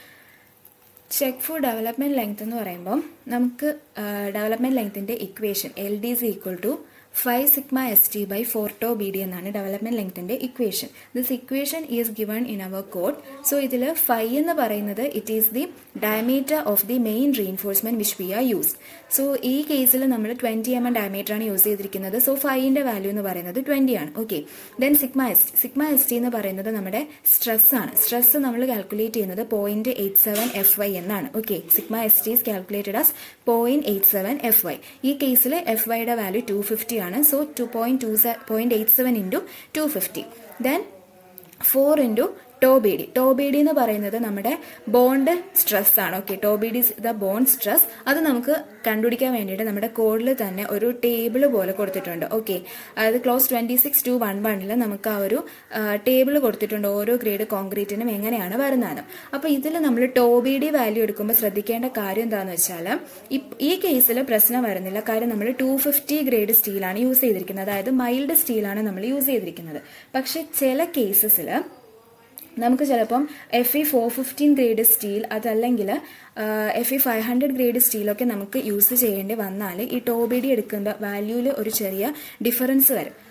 check for development length എന്ന് പറയുമ്പോൾ നമുക്ക് ഡെവലപ്മെന്റ് ലെങ്ത്തിന്റെ equation L D is equal to phi sigma S T by four tau B D എന്നാണ് ഡെവലപ്മെന്റ് ലെങ്ത്തിന്റെ equation this equation is given in our code so ഇതിൽ phi എന്ന് പറയുന്നത് it is the diameter of the main reinforcement which we R use so ഈ കേസിൽ നമ്മൾ twenty M M diameter ആണ് use ചെയ്തിരിക്കുന്നത് സോ ഫൈവിന്റെ വാല്യൂ എന്ന് പറയുന്നത് ട്വന്റി ആണ് okay then sigma S T sigma S T എന്ന് പറയുന്നത് നമ്മുടെ സ്ട്രെസ് ആണ് സ്ട്രെസ് നമ്മൾ കാൽക്കുലേറ്റ് ചെയ്യുന്നത് point eight seven F Y എന്നാണ് okay sigma S T is calculated as point eight seven F Y ഈ കേസിൽ എഫ് വൈയുടെ വാല്യൂ ടു ഫിഫ്റ്റി ആണ് so two point two point eight seven into two fifty then four into tau bd tau bd എന്ന് പറയുന്നത് നമ്മുടെ bond stress ആണ് okay tau bd the bond stress അത് നമുക്ക് കണ്ടുപിടിക്കാൻ വേണ്ടിയിട്ട് നമ്മുടെ കോഡിൽ തന്നെ ഒരു ടേബിൾ പോലെ കൊടുത്തിട്ടുണ്ട് ഓക്കെ അതായത് clause twenty six two one വണ്ണിൽ നമുക്ക് ആ ഒരു ടേബിൾ കൊടുത്തിട്ടുണ്ട് ഓരോ ഗ്രേഡ് കോൺക്രീറ്റിനും എങ്ങനെയാണ് വരുന്നത് അപ്പോൾ ഇതിൽ നമ്മൾ ടോബിഡി വാല്യൂ എടുക്കുമ്പോൾ ശ്രദ്ധിക്കേണ്ട കാര്യം എന്താണെന്ന് വെച്ചാൽ ഈ കേസിൽ പ്രശ്നം വരുന്നില്ല കാര്യം നമ്മൾ ടു ഫിഫ്റ്റി ഗ്രേഡ് സ്റ്റീലാണ് യൂസ് ചെയ്തിരിക്കുന്നത് അതായത് മൈൽഡ് സ്റ്റീലാണ് നമ്മൾ യൂസ് ചെയ്തിരിക്കുന്നത് പക്ഷെ ചില കേസസിൽ നമുക്ക് ചിലപ്പം F E four fifteen grade steel അതല്ലെങ്കിൽ F E five hundred grade സ്റ്റീലൊക്കെ നമുക്ക് യൂസ് ചെയ്യേണ്ടി വന്നാൽ ഈ ടോബിഡി എടുക്കുന്ന വാല്യൂവിൽ ഒരു ചെറിയ ഡിഫറൻസ് വരും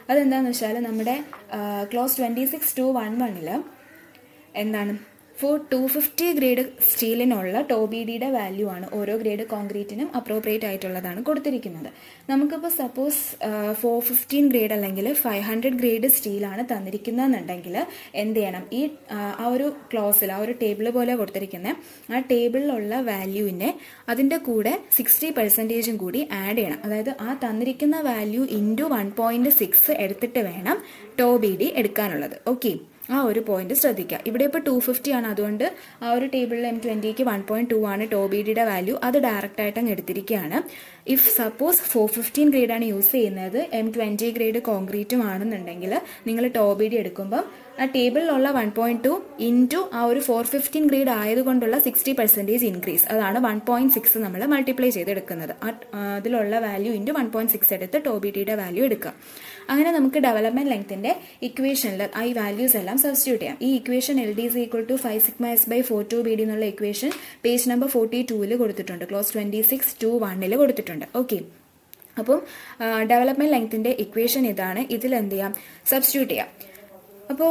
അതെന്താണെന്ന് വെച്ചാൽ നമ്മുടെ clause twenty six two one വണ്ണിൽ എന്താണ് ഫോർ ടു ഫിഫ്റ്റി ഗ്രേഡ് സ്റ്റീലിനുള്ള ടോബിഡിയുടെ വാല്യൂ ആണ് ഓരോ ഗ്രേഡ് കോൺക്രീറ്റിനും അപ്രോപ്രിയേറ്റ് ആയിട്ടുള്ളതാണ് കൊടുത്തിരിക്കുന്നത് നമുക്കിപ്പോൾ സപ്പോസ് ഫോർ ഫിഫ്റ്റീൻ ഗ്രേഡ് അല്ലെങ്കിൽ ഫൈവ് ഹൺഡ്രഡ് ഗ്രേഡ് സ്റ്റീലാണ് തന്നിരിക്കുന്നതെന്നുണ്ടെങ്കിൽ എന്ത് ചെയ്യണം ഈ ആ ഒരു ക്ലോസിൽ ആ ഒരു ടേബിൾ പോലെ കൊടുത്തിരിക്കുന്ന ആ ടേബിളിലുള്ള വാല്യൂവിനെ അതിൻ്റെ കൂടെ സിക്സ്റ്റി പെർസെൻറ്റേജും കൂടി ആഡ് ചെയ്യണം അതായത് ആ തന്നിരിക്കുന്ന value into one point six എടുത്തിട്ട് വേണം ടോബിഡി എടുക്കാനുള്ളത് ഓക്കെ ആ ഒരു പോയിന്റ് ശ്രദ്ധിക്കുക ഇവിടെ ഇപ്പോൾ ടു ഫിഫ്റ്റി ആണ് അതുകൊണ്ട് ആ ഒരു ടേബിളിൽ എം ട്വൻറ്റിക്ക് വൺ പോയിന്റ് ടു ആണ് ടോബിഡിയുടെ വാല്യൂ അത് ഡയറക്റ്റ് ആയിട്ട് അങ്ങ് എടുത്തിരിക്കുകയാണ് ഇഫ് സപ്പോസ് ഫോർ ഫിഫ്റ്റീൻ ഗ്രേഡാണ് യൂസ് ചെയ്യുന്നത് എം ട്വൻറ്റി ഗ്രേഡ് കോൺക്രീറ്റും ആണെന്നുണ്ടെങ്കിൽ നിങ്ങൾ ടോബിഡി എടുക്കുമ്പം ആ ടേബിളിലുള്ള വൺ പോയിന്റ് ടു ഇൻറ്റു ആ ഒരു ഫോർ ഫിഫ്റ്റീൻ ഗ്രേഡ് ആയതുകൊണ്ടുള്ള സിക്സ്റ്റി പെർസെൻറ്റേജ് ഇൻക്രീസ് അതാണ് വൺ പോയിന്റ് സിക്സ് നമ്മൾ മൾട്ടിപ്ലൈ ചെയ്തെടുക്കുന്നത് ആ അതിലുള്ള value into one point six എടുത്ത് ടോബിഡിയുടെ വാല്യൂ എടുക്കുക അങ്ങനെ നമുക്ക് ഡെവലപ്മെന്റ് ലെങ്ത്തിന്റെ ഇക്വേഷനിൽ ഈ വാല്യൂസ് എല്ലാം സബ്സ്റ്റിറ്റ്യൂട്ട് ചെയ്യാം ഈ equation L D is equal to five sigma S by four tau B D എന്നുള്ള ഇക്വേഷൻ പേജ് നമ്പർ ഫോർട്ടി ടൂവിൽ കൊടുത്തിട്ടുണ്ട് ക്ലോസ് ട്വന്റി സിക്സ് ടു വണ്ണിൽ കൊടുത്തിട്ടുണ്ട് ഓക്കെ അപ്പം ഡെവലപ്മെന്റ് ലെങ്ത്തിന്റെ ഇക്വേഷൻ ഇതാണ് ഇതിൽ എന്ത് ചെയ്യാം സബ്സ്റ്റിറ്റ്യൂട്ട് ചെയ്യാം അപ്പോൾ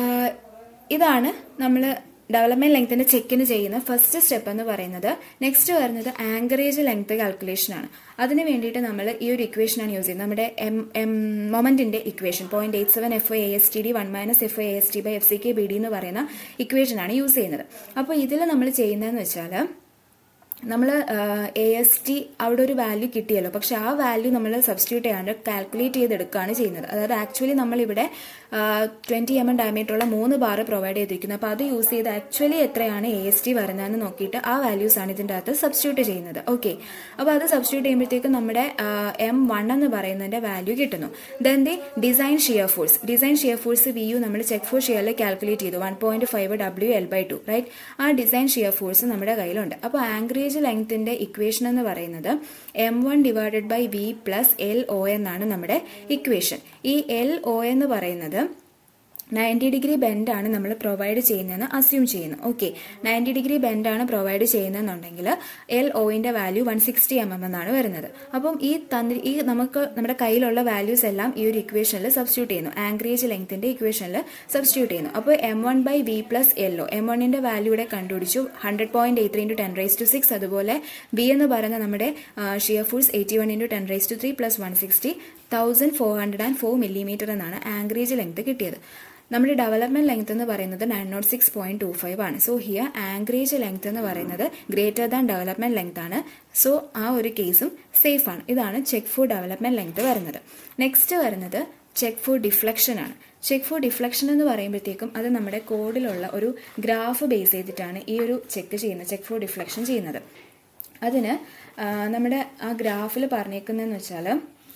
ഇതാണ് നമ്മൾ ഡെവലപ്മെന്റ് ലെങ്ത്തിന്റെ ചെക്കിന് ചെയ്യുന്ന ഫസ്റ്റ് സ്റ്റെപ്പ് എന്ന് പറയുന്നത് നെക്സ്റ്റ് വരുന്നത് ആങ്കറേജ് ലെങ്ത് കാൽക്കുലേഷൻ ആണ് അതിന് വേണ്ടിയിട്ട് നമ്മൾ ഈ ഒരു ഇക്വേഷനാണ് യൂസ് ചെയ്യുന്നത് നമ്മുടെ എം എം മൊമെന്റിന്റെ equation point eight seven F A S T D one minus F A S T by F C K B D എന്ന് പറയുന്ന ഇക്വേഷനാണ് യൂസ് ചെയ്യുന്നത് അപ്പോൾ ഇതിൽ നമ്മൾ ചെയ്യുന്നതെന്ന് വെച്ചാൽ നമ്മൾ എ എസ് ടി അവിടെ ഒരു വാല്യൂ കിട്ടിയല്ലോ പക്ഷെ ആ വാല്യൂ നമ്മൾ സബ്സ്റ്റിറ്റ്യൂട്ട് ചെയ്യാണ്ട് കാൽക്കുലേറ്റ് ചെയ്തെടുക്കുകയാണ് ചെയ്യുന്നത് അതായത് ആക്ച്വലി നമ്മളിവിടെ ട്വന്റി എം എം ഡയമീറ്ററുള്ള മൂന്ന് ബാർ പ്രൊവൈഡ് ചെയ്തിരിക്കുന്നത് അപ്പോൾ അത് യൂസ് ചെയ്ത് ആക്ച്വലി എത്രയാണ് എ എസ് ടി വരുന്നതെന്ന് നോക്കിയിട്ട് ആ വാല്യൂസ് ആണ് ഇതിൻ്റെ അകത്ത് സബ്സ്റ്റിറ്റ്യൂട്ട് ചെയ്യുന്നത് ഓക്കെ അപ്പോൾ അത് സബ്സ്റ്റിറ്റ്യൂട്ട് ചെയ്യുമ്പോഴത്തേക്കും നമ്മുടെ എം വൺ എന്ന് പറയുന്നതിന്റെ വാല്യൂ കിട്ടുന്നു then the design shear force design shear force V U നമ്മൾ ചെക്ക് ഫോർ ഷിയറിൽ കാൽക്കുലേറ്റ് ചെയ്തു one point five W L by two right ആ ഡിസൈൻ ഷിയർ ഫോഴ്സ് നമ്മുടെ കയ്യിലുണ്ട് അപ്പോൾ ആംഗ്രേജ് ലെങ്ത്തിന്റെ ഇക്വേഷൻ എന്ന് പറയുന്നത് M one divided by V plus L O എന്നാണ് നമ്മുടെ ഇക്വേഷൻ ഈ എൽ ഒ എന്ന് പറയുന്നത് നയൻറ്റി ഡിഗ്രി ബെൻഡാണ് നമ്മൾ പ്രൊവൈഡ് ചെയ്യുന്നതെന്ന് അസ്യൂം ചെയ്യുന്നു ഓക്കെ നയൻറ്റി ഡിഗ്രി ബെൻഡാണ് പ്രൊവൈഡ് ചെയ്യുന്നതെന്നുണ്ടെങ്കിൽ എൽ ഒയിന്റെ value one sixty M M എന്നാണ് വരുന്നത് അപ്പം ഈ തന്നി ഈ നമുക്ക് നമ്മുടെ കയ്യിലുള്ള വാല്യൂസ് എല്ലാം ഈ ഒരു ഇക്വേഷനിൽ സബ്സ്റ്റിറ്റ്യൂട്ട് ചെയ്യുന്നു ആംഗ്രേജ് ലെങ്ത്തിന്റെ ഇക്വേഷനിൽ സബ്സ്റ്റിറ്റ്യൂട്ട് ചെയ്യുന്നു അപ്പോൾ M one by V plus L O M വണ്ണിന്റെ വാല്യൂ ഇവിടെ കണ്ടുപിടിച്ചു hundred point eight three into ten raise to six അതുപോലെ ബി എന്ന് പറയുന്ന നമ്മുടെ shear force eighty one into ten raise to three plus one sixty thousand four hundred and four millimetre എന്നാണ് anchorage length കിട്ടിയത് നമ്മുടെ development length എന്ന് പറയുന്നത് nine nought six point two five ആണ് സോ ഹിയർ ആംഗ്രേജ് ലെങ്ത് എന്ന് പറയുന്നത് greater than development length ആണ് so ആ ഒരു കേസും സേഫ് ആണ് ഇതാണ് ചെക്ക് ഫോർ ഡെവലപ്മെന്റ് ലെങ്ത് വരുന്നത് നെക്സ്റ്റ് വരുന്നത് ചെക്ക് ഫോർ ഡിഫ്ലക്ഷൻ ആണ് ചെക്ക് ഫോർ ഡിഫ്ലക്ഷൻ എന്ന് പറയുമ്പോഴത്തേക്കും അത് നമ്മുടെ കോഡിലുള്ള ഒരു ഗ്രാഫ് ബേസ് ചെയ്തിട്ടാണ് ഈ ഒരു ചെക്ക് ചെയ്യുന്നത് ചെക്ക് ഫോർ ഡിഫ്ലക്ഷൻ ചെയ്യുന്നത് അതിന് നമ്മുടെ ആ ഗ്രാഫിൽ പറഞ്ഞേക്കുന്നതെന്ന് വെച്ചാൽ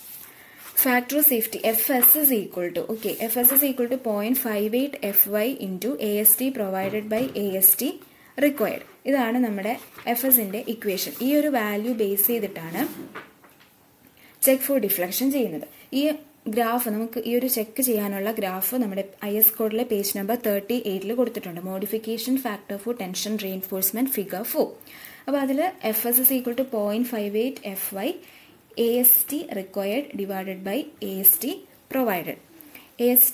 factor of safety fs is equal to okay fs is equal to 0.58 fy into ast provided by ast required ഇതാണ് നമ്മുടെ എഫ് എസിന്റെ ഇക്വേഷൻ ഈ ഒരു വാല്യൂ ബേസ് ചെയ്തിട്ടാണ് ചെക്ക് ഫോർ ഡിഫ്ലക്ഷൻ ചെയ്യുന്നത് ഈ ഗ്രാഫ് നമുക്ക് ഈ ഒരു ചെക്ക് ചെയ്യാനുള്ള ഗ്രാഫ് നമ്മുടെ ഐ എസ് കോഡിലെ പേജ് നമ്പർ തേർട്ടി എയ്റ്റിൽ കൊടുത്തിട്ടുണ്ട് modification factor for tension reinforcement figure four അപ്പോൾ അതിൽ F S is equal to point five eight F Y AST required divided by AST provided. AST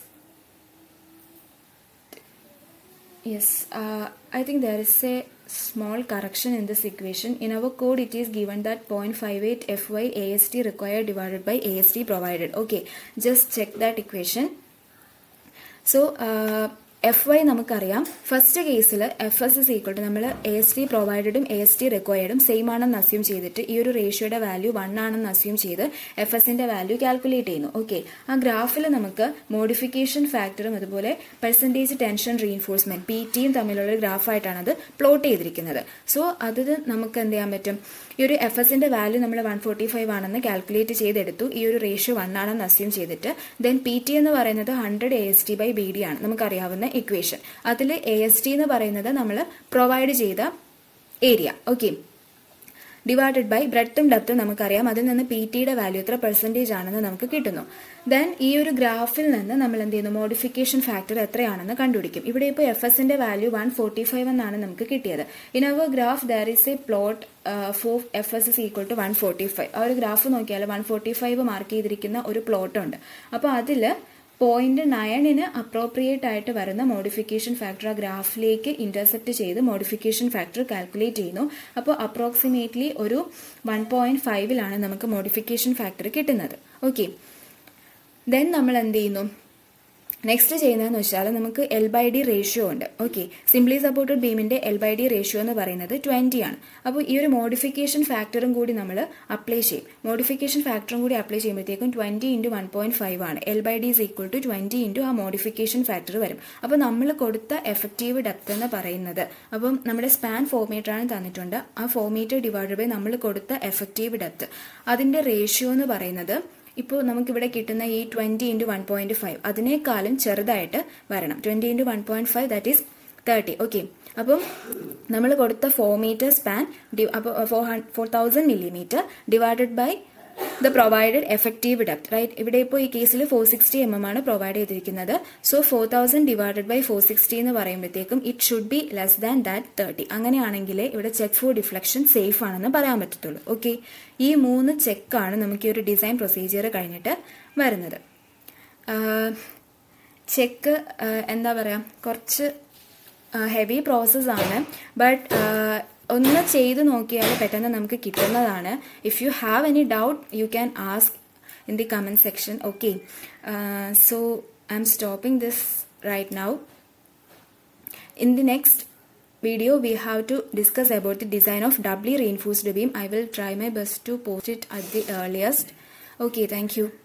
yes, uh, I think there is a small correction in this equation. In our code, it is given that 0.58 FY AST required divided by AST provided. Okay, just check that equation. So, uh, F Y നമുക്കറിയാം first കേസിൽ F S is equal to നമ്മൾ A S T പ്രൊവൈഡഡും A S T റിക്വയർഡും same ആണെന്ന് assume ചെയ്തിട്ട് ഈ ഒരു റേഷ്യോയുടെ വാല്യൂ വൺ ആണെന്ന് അസ്യൂം ചെയ്ത് എഫ് എസിന്റെ വാല്യൂ കാൽക്കുലേറ്റ് ചെയ്യുന്നു ഓക്കെ ആ ഗ്രാഫിൽ നമുക്ക് മോഡിഫിക്കേഷൻ ഫാക്ടറും അതുപോലെ പെർസെൻറ്റേജ് ടെൻഷൻ റീഇൻഫോഴ്സ്മെന്റ് പി ടിയും തമ്മിലുള്ള ഒരു ഗ്രാഫായിട്ടാണ് അത് പ്ലോട്ട് ചെയ്തിരിക്കുന്നത് സോ അത് നമുക്ക് എന്ത് ചെയ്യാൻ പറ്റും ഈ ഒരു എഫ് എസിന്റെ വാല്യൂ നമ്മൾ വൺ ഫോർട്ടി ഫൈവ് ആണെന്ന് കാൽക്കുലേറ്റ് ചെയ്തെടുത്തു ഈ ഒരു റേഷ്യോ വൺ ആണെന്ന് അസ്യൂം ചെയ്തിട്ട് ദെൻ പി ടി എന്ന് പറയുന്നത് hundred A S T by B D ആണ് നമുക്കറിയാവുന്ന ഇക്വേഷൻ അതിൽ എ എസ് ടി എന്ന് പറയുന്നത് നമ്മൾ പ്രൊവൈഡ് ചെയ്ത ഏരിയ ഓക്കെ ഡിവൈഡഡ് ബൈ ബ്രെഡ്ത്തും ഡെപ്തും നമുക്കറിയാം അതിൽ നിന്ന് പി ടിയുടെ വാല്യൂ എത്ര പെർസെൻറ്റേജ് ആണെന്ന് നമുക്ക് കിട്ടുന്നു ദെൻ ഈ ഒരു ഗ്രാഫിൽ നിന്ന് നമ്മൾ എന്ത് ചെയ്യുന്നു മോഡിഫിക്കേഷൻ ഫാക്ടർ എത്രയാണെന്ന് കണ്ടുപിടിക്കും ഇവിടെ ഇപ്പോൾ എഫ് എസിന്റെ വാല്യൂ വൺ ഫോർട്ടി ഫൈവ് എന്നാണ് നമുക്ക് കിട്ടിയത് in our graph there is a plot for F S is equal to one forty five ആ ഒരു ഗ്രാഫ് നോക്കിയാൽ വൺ ഫോർട്ടി ഫൈവ് മാർക്ക് ചെയ്തിരിക്കുന്ന ഒരു പ്ലോട്ട് ഉണ്ട് അപ്പോൾ അതിൽ പോയിന്റ് നയനിന് അപ്രോപ്രിയേറ്റ് ആയിട്ട് വരുന്ന മോഡിഫിക്കേഷൻ ഫാക്ടർ ആ ഗ്രാഫിലേക്ക് ഇന്റർസെപ്റ്റ് ചെയ്ത് മോഡിഫിക്കേഷൻ ഫാക്ടർ കാൽക്കുലേറ്റ് ചെയ്യുന്നു അപ്പോൾ അപ്രോക്സിമേറ്റ്ലി ഒരു വൺ പോയിന്റ് ഫൈവിലാണ് നമുക്ക് മോഡിഫിക്കേഷൻ ഫാക്ടർ കിട്ടുന്നത് ഓക്കെ ദെൻ നമ്മൾ എന്ത് ചെയ്യുന്നു നെക്സ്റ്റ് ചെയ്യുന്നതെന്ന് വെച്ചാൽ നമുക്ക് എൽ ബൈ ഡി റേഷ്യോ ഉണ്ട് ഓക്കെ സിംപ്ലി സപ്പോർട്ടഡ് ബീമിന്റെ എൽ ബൈ ഡി റേഷ്യോ എന്ന് പറയുന്നത് ട്വന്റി ആണ് അപ്പോൾ ഈ ഒരു മോഡിഫിക്കേഷൻ ഫാക്ടറും കൂടി നമ്മൾ അപ്ലൈ ചെയ്യും മോഡിഫിക്കേഷൻ ഫാക്ടറും കൂടി അപ്ലൈ ചെയ്യുമ്പോഴത്തേക്കും twenty into one point five ആണ് L by D is equal to twenty into ആ മോഡിഫിക്കേഷൻ ഫാക്ടർ വരും അപ്പോൾ നമ്മൾ കൊടുത്ത എഫക്റ്റീവ് ഡെപ്ത് എന്ന് പറയുന്നത് അപ്പം നമ്മുടെ സ്പാൻ ഫോർ മീറ്റർ ആണ് തന്നിട്ടുണ്ട് ആ ഫോർ മീറ്റർ ഡിവൈഡ് ബൈ നമ്മൾ കൊടുത്ത എഫക്റ്റീവ് ഡെപ്ത് അതിന്റെ റേഷ്യോ എന്ന് പറയുന്നത് ഇപ്പോൾ നമുക്കിവിടെ കിട്ടുന്ന ഈ twenty into one point five അതിനേക്കാളും ചെറുതായിട്ട് വരണം twenty into one point five that is thirty okay അപ്പം നമ്മൾ കൊടുത്ത ഫോർ മീറ്റർ സ്പാൻ അപ്പോൾ four four thousand millimetre divided by the provided effective depth right ഇവിടെ ഇപ്പോൾ ഈ കേസിൽ ഫോർ സിക്സ്റ്റി എം എം ആണ് പ്രൊവൈഡ് ചെയ്തിരിക്കുന്നത് so four thousand divided by four sixty എന്ന് പറയുമ്പോഴത്തേക്കും it should be less than that thirty അങ്ങനെയാണെങ്കിൽ ഇവിടെ ചെക്ക് ഫോർ ഡിഫ്ലക്ഷൻ സേഫ് ആണെന്ന് പറയാൻ പറ്റത്തുള്ളൂ ഓക്കെ ഈ മൂന്ന് ചെക്കാണ് നമുക്ക് ഈ ഒരു ഡിസൈൻ പ്രൊസീജിയർ കഴിഞ്ഞിട്ട് വരുന്നത് ചെക്ക് എന്താ പറയുക കുറച്ച് ഹെവി പ്രോസസ്സാണ് ബട്ട് ഒന്ന് ചെയ്ത് നോക്കിയാൽ പെട്ടെന്ന് നമുക്ക് കിട്ടുന്നതാണ് if you have any doubt you can ask in the comment section okay so I'm stopping this right now in the next video we have to discuss about the design of doubly reinforced beam i will try my best to post it at the earliest okay thank you